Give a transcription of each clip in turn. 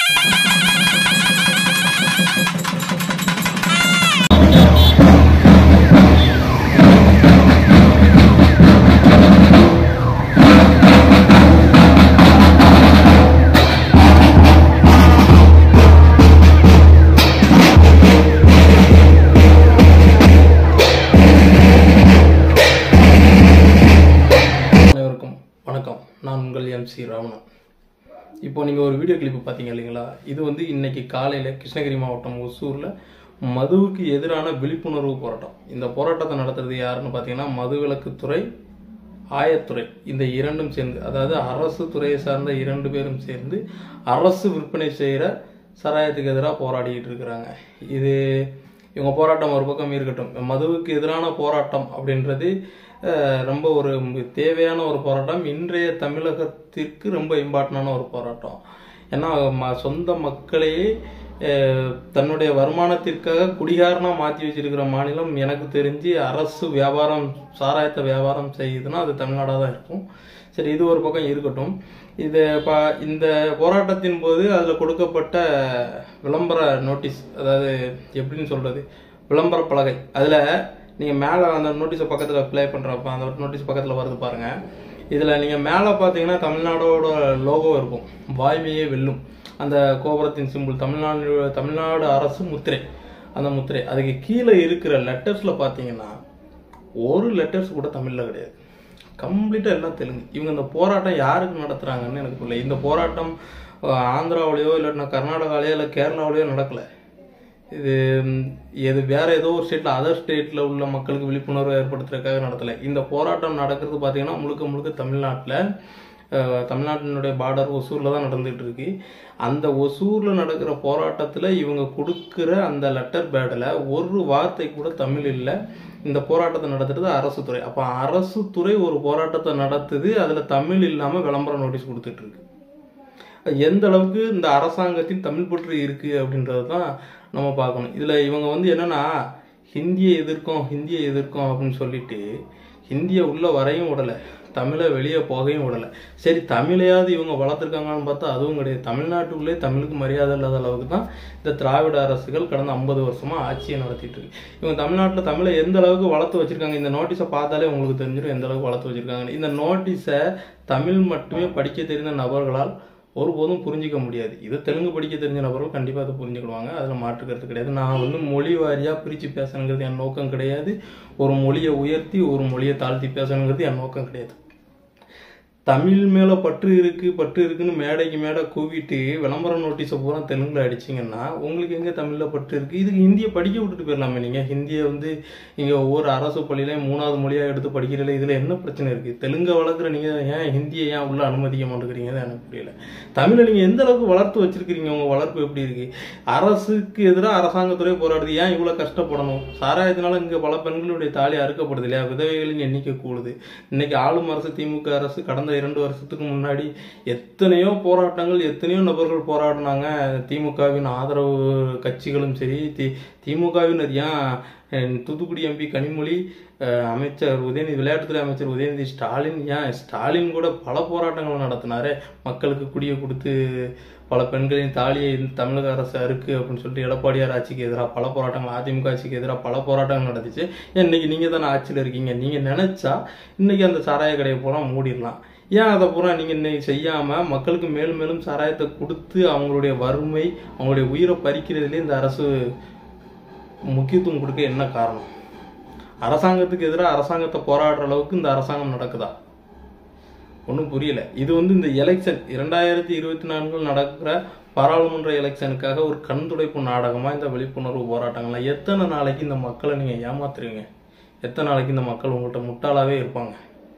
அனைவருக்கும் வணக்கம் நான் உங்கள் எம்சி ராவணன் இப்போ நீங்கள் ஒரு வீடியோ கிளிப்பு பார்த்தீங்க இல்லைங்களா இது வந்து இன்னைக்கு காலையில் கிருஷ்ணகிரி மாவட்டம் ஒசூரில் மதுவுக்கு எதிரான விழிப்புணர்வு போராட்டம் இந்த போராட்டத்தை நடத்துறது யாருன்னு பார்த்தீங்கன்னா மதுவிலக்குத்துறை ஆயத்துறை இந்த இரண்டும் சேர்ந்து அதாவது அரசு துறையை சார்ந்த இரண்டு பேரும் சேர்ந்து அரசு விற்பனை செய்கிற சராயத்துக்கு எதிராக போராடிட்டு இருக்கிறாங்க இது இவங்க போராட்டம் ஒரு பக்கம் இருக்கட்டும் மதுவுக்கு எதிரான போராட்டம் அப்படின்றது அஹ், ரொம்ப ஒரு தேவையான ஒரு போராட்டம் இன்றைய தமிழகத்திற்கு ரொம்ப இம்பார்ட்டண்டான ஒரு போராட்டம் ஏன்னா ம சொந்த மக்களையே அஹ், தன்னுடைய வருமானத்திற்காக குடிகாரனா மாற்றி வச்சிருக்கிற மாநிலம் எனக்கு தெரிஞ்சு அரசு வியாபாரம் சாராயத்தை வியாபாரம் செய்யுதுன்னா அது தமிழ்நாடாக தான் இருக்கும் சரி இது ஒரு பக்கம் இருக்கட்டும் இது ப இந்த போராட்டத்தின் போது அதில் கொடுக்கப்பட்ட விளம்பர நோட்டீஸ் அதாவது எப்படின்னு சொல்கிறது விளம்பர பலகை அதில் நீங்கள் மேலே அந்த நோட்டீஸை பக்கத்தில் ப்ளே பண்ணுறப்ப அந்த நோட்டீஸ் பக்கத்தில் வருது பாருங்கள் இதில் நீங்கள் மேலே பார்த்தீங்கன்னா தமிழ்நாடோட லோகோ இருக்கும் வாய்மையே வெல்லும் அந்த கோபுரத்தின் சிம்பிள் தமிழ்நாடு தமிழ்நாடு அரசு முத்திரை அந்த முத்திரை அதுக்கு கீழே இருக்கிற லெட்டர்ஸில் பார்த்தீங்கன்னா ஒரு லெட்டர்ஸ் கூட தமிழில் கிடையாது கம்ப்ளீட்டாக எல்லாம் தெலுங்கு இவங்க இந்த போராட்டம் யாருக்கு நடத்துகிறாங்கன்னு எனக்கு புரியல இந்த போராட்டம் அஹ், ஆந்திராவிலேயோ இல்லைன்னா கர்நாடகாலேயோ இல்லை கேரளாவிலேயோ நடக்கலை இது ம், இது வேற ஏதோ ஒரு ஸ்டேட்ல அதர் ஸ்டேட்ல உள்ள மக்களுக்கு விழிப்புணர்வு ஏற்படுத்துறதுக்காக நடத்தல இந்த போராட்டம் நடக்கிறது பார்த்தீங்கன்னா முழுக்க முழுக்க தமிழ்நாட்டில் தமிழ்நாட்டினுடைய பார்டர் ஒசூரில் தான் நடந்துகிட்டு இருக்கு அந்த ஒசூரில் நடக்கிற போராட்டத்தில் இவங்க கொடுக்குற அந்த லெட்டர் பேடில் ஒரு வார்த்தை கூட தமிழ் இல்லை இந்த போராட்டத்தை நடத்துறது அரசு துறை அப்போ அரசு துறை ஒரு போராட்டத்தை நடத்துது அதில் தமிழ் இல்லாமல் விளம்பர நோட்டீஸ் கொடுத்துட்டு இருக்கு எந்த அளவுக்கு இந்த அரசாங்கத்தின் தமிழ் பற்று இருக்கு அப்படின்றது தான் நம்ம பார்க்கணும் இதில் இவங்க வந்து என்னன்னா ஹிந்தியை எதிர்க்கும் ஹிந்தியை எதிர்க்கும் அப்படின்னு சொல்லிட்டு ஹிந்தியை உள்ள வரையும் விடலை தமிழை வெளியே போகையும் விடலை சரி தமிழையாவது இவங்க வளர்த்துருக்காங்கன்னு பார்த்தா அதுவும் கிடையாது தமிழ்நாட்டுக்குள்ளே தமிழுக்கு மரியாதை இல்லாத அளவுக்கு தான் இந்த திராவிட அரசுகள் கடந்த ஐம்பது வருஷமா ஆட்சியை நடத்திட்டு இருக்கு இவங்க தமிழ்நாட்டில் தமிழை எந்த அளவுக்கு வளர்த்து வச்சிருக்காங்க இந்த நோட்டீஸை பார்த்தாலே உங்களுக்கு தெரிஞ்சிடும் எந்த அளவுக்கு வளர்த்து வச்சிருக்காங்க இந்த நோட்டீஸை தமிழ் மட்டுமே படிக்க தெரிந்த நபர்களால் ஒருபோதும் புரிஞ்சிக்க முடியாது இது தெலுங்கு படிக்க தெரிஞ்ச நபர்கள் கண்டிப்பாக அதை புரிஞ்சுக்கிடுவாங்க அதில் மாற்றுக்கிறது கிடையாது நான் வந்து மொழி வாரியாக பிரித்து பேசணுங்கிறது என் நோக்கம் கிடையாது ஒரு மொழியை உயர்த்தி ஒரு மொழியை தாழ்த்தி பேசணுங்கிறது என் நோக்கம் கிடையாது தமிழ் மேலே பற்று இருக்கு பற்று இருக்குன்னு மேடைக்கு மேடை கூவிட்டு விளம்பர நோட்டீஸை பூரா தெலுங்குல அடிச்சிங்கன்னா உங்களுக்கு எங்கே தமிழில் பற்று இருக்கு இதுக்கு ஹிந்தியை படிக்க விட்டுட்டு போயிடலாமே நீங்கள் ஹிந்தியை வந்து இங்கே ஒவ்வொரு அரசு பள்ளியிலையும் மூணாவது மொழியாக எடுத்து படிக்கிறீங்களா இதில் என்ன பிரச்சனை இருக்குது தெலுங்கை வளர்க்குற நீங்கள் ஏன் ஹிந்தியை ஏன் உள்ள அனுமதிக்க மாட்டேங்கிறீங்கன்னு எனக்கு புரியல தமிழை நீங்கள் எந்த அளவுக்கு வளர்த்து வச்சிருக்கிறீங்க உங்கள் வளர்ப்பு எப்படி இருக்கு அரசுக்கு எதிராக அரசாங்கத்துறை போராடுது ஏன் இவ்வளோ கஷ்டப்படணும் சாராயத்தினால இங்கே பல பெண்களுடைய தாலி அறுக்கப்படுது இல்லையா விதவைகளின் எண்ணிக்கை கூடுது இன்னைக்கு ஆளும் அரசு திமுக அரசு கடந்த இரண்டு வருஷத்துக்கு முன்னாடி எத்தனையோ போராட்டங்கள் எத்தனையோ நபர்கள் போராடினாங்க திமுகவின் ஆதரவு கட்சிகளும் சரி தி திமுகவினர் ஏன் அஹ், தூத்துக்குடி எம்பி கனிமொழி அஹ், அமைச்சர் உதயநிதி விளையாட்டுத்துறை அமைச்சர் உதயநிதி ஸ்டாலின் ஏன் ஸ்டாலின் கூட பல போராட்டங்கள் நடத்தினாரு மக்களுக்கு குடியை கொடுத்து பல பெண்களின் தாலியை இந்த தமிழக அரசு அறுக்கு அப்படின்னு சொல்லிட்டு எடப்பாடியார் ஆட்சிக்கு எதிராக பல போராட்டங்கள் அதிமுக ஆட்சிக்கு எதிராக பல போராட்டங்கள் நடந்துச்சு இன்னைக்கு நீங்கள் தானே ஆட்சியில் இருக்கீங்க நீங்கள் நினச்சா இன்னைக்கு அந்த சாராய கடையை பூரா மூடிடலாம் ஏன் அதை பூரா நீங்கள் இன்னைக்கு செய்யாமல் மக்களுக்கு மேலும் மேலும் சாராயத்தை கொடுத்து அவங்களுடைய வறுமை அவங்களுடைய உயிரை பறிக்கிறதுலே இந்த அரசு முக்கியத்துவம் கொடுக்க என்ன காரணம் அரசாங்கத்துக்கு எதிராக அரசாங்கத்தை போராடுற அளவுக்கு இந்த அரசாங்கம் நடக்குதா ஒன்றும் புரியல இது வந்து இந்த எலெக்ஷன் இரண்டாயிரத்தி இருபத்தி நான்கில் நடக்கிற பாராளுமன்ற எலெக்ஷனுக்காக ஒரு கண் துடைப்பு நாடகமா இந்த விழிப்புணர்வு போராட்டங்கள்லாம் எத்தனை நாளைக்கு இந்த மக்களை நீங்க ஏமாத்துறீங்க எத்தனை நாளைக்கு இந்த மக்கள் உங்கள்கிட்ட முட்டாளாவே இருப்பாங்க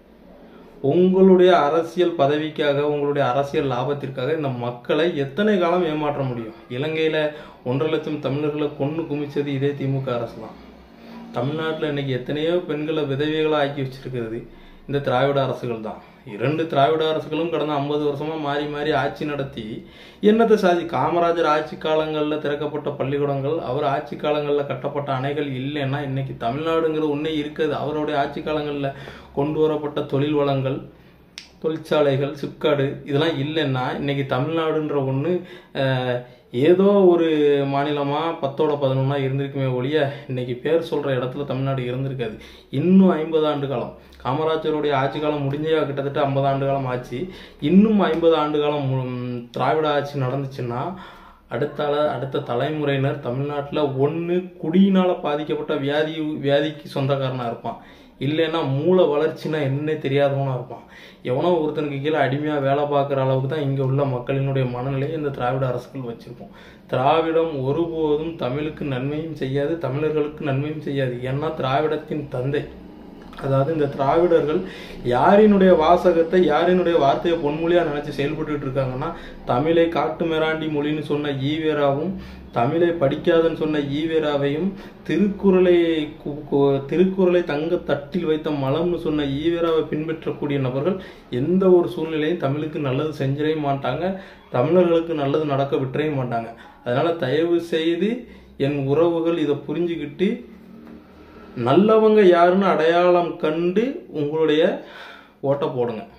உங்களுடைய அரசியல் பதவிக்காக உங்களுடைய அரசியல் லாபத்திற்காக இந்த மக்களை எத்தனை காலம் ஏமாற்ற முடியும் இலங்கையில ஒன்றரை லட்சம் தமிழர்களை கொன்னு குமிச்சது இதே திமுக அரசு தான் தமிழ்நாட்டில் இன்னைக்கு எத்தனையோ பெண்களை விதவைகளாக ஆக்கி வச்சிருக்கிறது இந்த திராவிட அரசுகள் தான் இரண்டு திராவிட அரசுகளும் கடந்த ஐம்பது வருஷமா மாறி மாறி ஆட்சி நடத்தி என்னத்தை சாதி காமராஜர் ஆட்சி காலங்களில் திறக்கப்பட்ட பள்ளிக்கூடங்கள் அவர் ஆட்சி காலங்களில் கட்டப்பட்ட அணைகள் இல்லைன்னா இன்னைக்கு தமிழ்நாடுங்கிற ஒன்றே இருக்குது அவருடைய ஆட்சி காலங்களில் கொண்டு வரப்பட்ட தொழில் வளங்கள் தொழிற்சாலைகள் சிப்காடு இதெல்லாம் இல்லைன்னா இன்னைக்கு தமிழ்நாடுன்ற ஒன்று ஏதோ ஒரு மாநிலமாக பத்தோட பதினொன்னா இருந்திருக்குமே ஒழிய இன்னைக்கு பேர் சொல்கிற இடத்துல தமிழ்நாடு இருந்திருக்காது இன்னும் ஐம்பது ஆண்டு காலம் காமராஜருடைய ஆட்சி காலம் முடிஞ்சே கிட்டத்தட்ட ஐம்பது ஆண்டு காலம் ஆச்சு இன்னும் ஐம்பது ஆண்டு காலம் மு- திராவிட ஆட்சி நடந்துச்சுன்னா அடுத்த ஆள- அடுத்த தலைமுறையினர் தமிழ்நாட்டில் ஒன்று குடியினால் பாதிக்கப்பட்ட வியாதி வியாதிக்கு சொந்தக்காரனாக இருப்பான் இல்லைன்னா மூளை வளர்ச்சினா என்னன்னே தெரியாதவனா இருப்பான் எவனோ ஒருத்தனுக்கு கீழே அடிமையாக வேலை பார்க்குற அளவுக்கு தான் இங்கே உள்ள மக்களினுடைய மனநிலையை இந்த திராவிட அரசுகள் வச்சிருக்கோம் திராவிடம் ஒருபோதும் தமிழுக்கு நன்மையும் செய்யாது தமிழர்களுக்கு நன்மையும் செய்யாது ஏன்னா திராவிடத்தின் தந்தை அதாவது இந்த திராவிடர்கள் யாரினுடைய வாசகத்தை யாரினுடைய வார்த்தையை பொன்மொழியா நினைச்சு செயல்பட்டுட்டு இருக்காங்கன்னா தமிழை காட்டு மிராண்டி மொழின்னு சொன்ன ஈவேராவும் தமிழை படிக்காதன்னு சொன்ன ஈவேராவையும் திருக்குறளை கு- கு- திருக்குறளை தங்க தட்டில் வைத்த மலம்னு சொன்ன ஈவேராவை பின்பற்றக்கூடிய நபர்கள் எந்த ஒரு சூழ்நிலையும் தமிழுக்கு நல்லது செஞ்சிடவே மாட்டாங்க தமிழர்களுக்கு நல்லது நடக்க விட்டுறவே மாட்டாங்க அதனால தயவு செய்து என் உறவுகள் இதை புரிஞ்சுக்கிட்டு நல்லவங்க யாருன்னு அடையாளம் கண்டு உங்களுடைய ஓட்டை போடுங்க